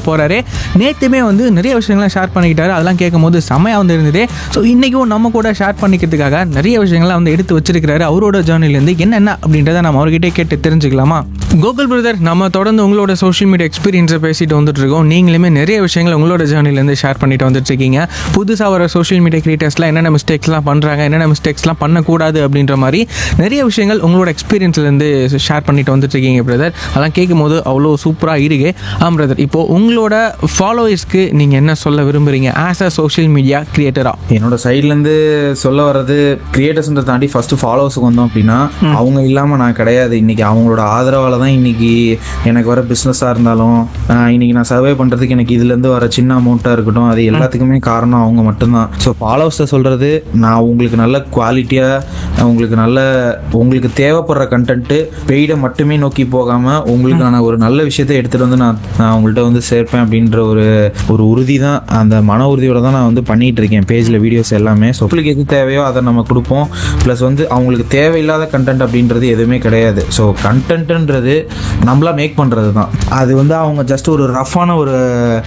போகிறாரு நேற்றுமே வந்து நிறைய விஷயங்களை ஷேர் பண்ணிக்கிட்டாரு அதெல்லாம் கேட்கும்போது செமையாக வந்து இருந்தது ஸோ இன்றைக்கும் நம்ம கூட ஷேர் பண்ணிக்கிறதுக்காக நிறைய விஷயங்களை வந்து எடுத்து வச்சிருக்கிறாரு அவரோட ஜேர்னிலேருந்து என்னென்ன அப்படின்றத நம்ம அவர்கிட்டே கேட்டு தெரிஞ்சுக்கலாமா கோகுல் பிரதர் நம்ம தொடர்ந்து உங்களோட சோஷியல் மீடியா எக்ஸ்பீரியன்ஸை பேசிட்டு வந்துட்டு இருக்கோம் நீங்களுமே நிறைய விஷயங்களை உங்களோட ஜேர்னிலேருந்து ஷேர் பண்ணிட்டு வந்துட்டு இருக்கீங்க புதுசாக வர சோஷியல் மீடியா கிரியேட்டர்ஸ்லாம் என்னென்ன மிஸ்டேக்ஸ்லாம் பண்ணுறாங்க என்னென்ன மிஸ்டேக்ஸ்லாம் பண்ணக்கூடாது அப்படின்ற மாதிரி நிறைய விஷயங்கள் உங்களோட எக்ஸ்பீரியன்ஸ்லேருந்து ஷேர் பண்ணிட்டு வந்துட்டு இருக்கீங்க பிரதர் அதெல்லாம் கேட்கும்போது அவ்வளோ சூப்பராக இருக்கு ஆம் பிரதர் இப்போது உங்களோட ஃபாலோவர்ஸ்க்கு நீங்கள் என்ன சொல்ல விரும்புகிறீங்க ஆஸ் அ சோஷியல் மீடியா கிரியேட்டராக என்னோட சைட்லேருந்து சொல்ல வர்றது கிரியேட்டர்ஸ்ன்ற தாண்டி ஃபர்ஸ்ட் ஃபாலோவர்ஸுக்கு வந்தோம் அப்படின்னா அவங்க இல்லாமல் நான் கிடையாது இன்னைக்கு அவங்களோட ஆதரவால் தான் இன்னைக்கு எனக்கு வர பிஸ்னஸாக இருந்தாலும் ஆஹ் இன்னைக்கு நான் சர்வே பண்ணுறதுக்கு எனக்கு இதுலேருந்து வர சின்ன அமௌண்ட்டாக இருக்கட்டும் அது எல்லாத்துக்குமே காரணம் அவங்க மட்டும்தான் ஸோ ஃபாலோவர்ஸை சொல்கிறது நான் உங்களுக்கு நல்ல குவாலிட்டியாக உங்களுக்கு நல்ல உங்களுக்கு தேவைப்படுற கண்டென்ட்டு பெய்டை மட்டுமே நோக்கி போகாமல் உங்களுக்கான ஒரு நல்ல விஷயத்தை எடுத்துகிட்டு வந்து நான் நான் உங்கள்கிட்ட வந்து சேர்ப்பேன் அப்படின்ற ஒரு ஒரு உறுதி தான் அந்த மன உறுதியோட தான் நான் வந்து பண்ணிட்டு இருக்கேன் பேஜில் வீடியோஸ் எல்லாமே ஸோ உங்களுக்கு எது தேவையோ அதை நம்ம கொடுப்போம் ப்ளஸ் வந்து அவங்களுக்கு தேவையில்லாத கண்டென்ட் அப்படின்றது எதுவுமே கிடையாது ஸோ கண்டென்ட்ன்றது நம்மளா மேக் பண்ணுறது தான் அது வந்து அவங்க ஜஸ்ட் ஒரு ரஃப்பான ஒரு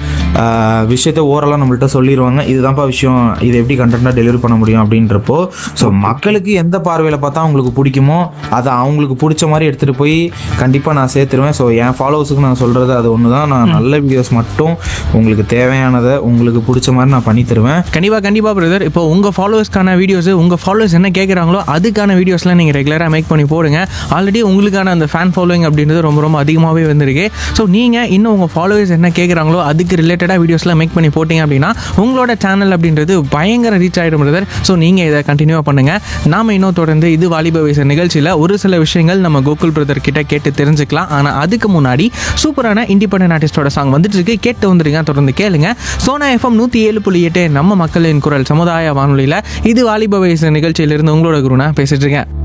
ஆஹ், விஷயத்த ஓரலாக நம்மள்ட்ட சொல்லிடுவாங்க இதுதான்ப்பா விஷயம் இது எப்படி கண்டென்ட்டாக டெலிவரி பண்ண முடியும் அப்படின்றப்போ ஸோ மக்களுக்கு எந்த பார்வையில் பார்த்தா அவங்களுக்கு பிடிக்குமோ அதை அவங்களுக்கு பிடிச்ச மாதிரி எடுத்துகிட்டு போய் கண்டிப்பாக நான் சேர்த்துருவேன் ஸோ என் ஃபாலோவர்ஸுக்கு நான் சொல்கிறது அது ஒன்று தான் நான் நல்ல வீடியோஸ் மட்டும் உங்களுக்கு தேவையானதை உங்களுக்கு பிடிச்ச மாதிரி நான் பண்ணி தருவேன் கண்டிப்பாக கண்டிப்பாக பிரதர் இப்போ உங்கள் ஃபாலோவர்ஸ்க்கான வீடியோஸ் உங்கள் ஃபாலோவர்ஸ் என்ன கேட்குறாங்களோ அதுக்கான வீடியோஸ்லாம் நீங்கள் ரெகுலராக மேக் பண்ணி போடுங்க ஆல்ரெடி உங்களுக்கான அந்த ஃபேன் ஃபாலோவிங் அப்படின்றது ரொம்ப ரொம்ப அதிகமாகவே வந்திருக்கு ஸோ நீங்கள் இன்னும் உங்கள் ஃபாலோவர்ஸ் என்ன கேட்குறாங்களோ அதுக்கு ரிலேட்டடாக வீடியோஸ்லாம் மேக் பண்ணி போட்டிங்க அப்படின்னா உங்களோட சேனல் அப்படின்றது பயங்கர ரீச் ஆகிடும் பிரதர் ஸோ நீங்கள் இதை கண்டினியூவாக பண்ணுங்கள் நாம இன்னும் தொடர்ந்து இது வாலிப வயசு நிகழ்ச்சியில் ஒரு சில விஷயங்கள் நம்ம கோகுல் பிரதர் கிட்ட கேட்டு தெரிஞ்சுக்கலாம் ஆனால் அதுக்கு முன்னாடி சூப்பரான இண்டிபெண்டன்ட் ஆர்டிஸ்டோட சாங் வந்துட்டு இருக்கு கேட்டு வந்துருங்க தொடர்ந்து கேளுங்க சோனா எஃப்எம் நூற்றி ஏழு புள்ளி எட்டு நம்ம மக்களின் குரல் சமுதாய வானொலியில் இது வாலிப வயசு நிகழ்ச்சியிலிருந்து உங்களோட குருனா பேசிட்டு இருக்கேன்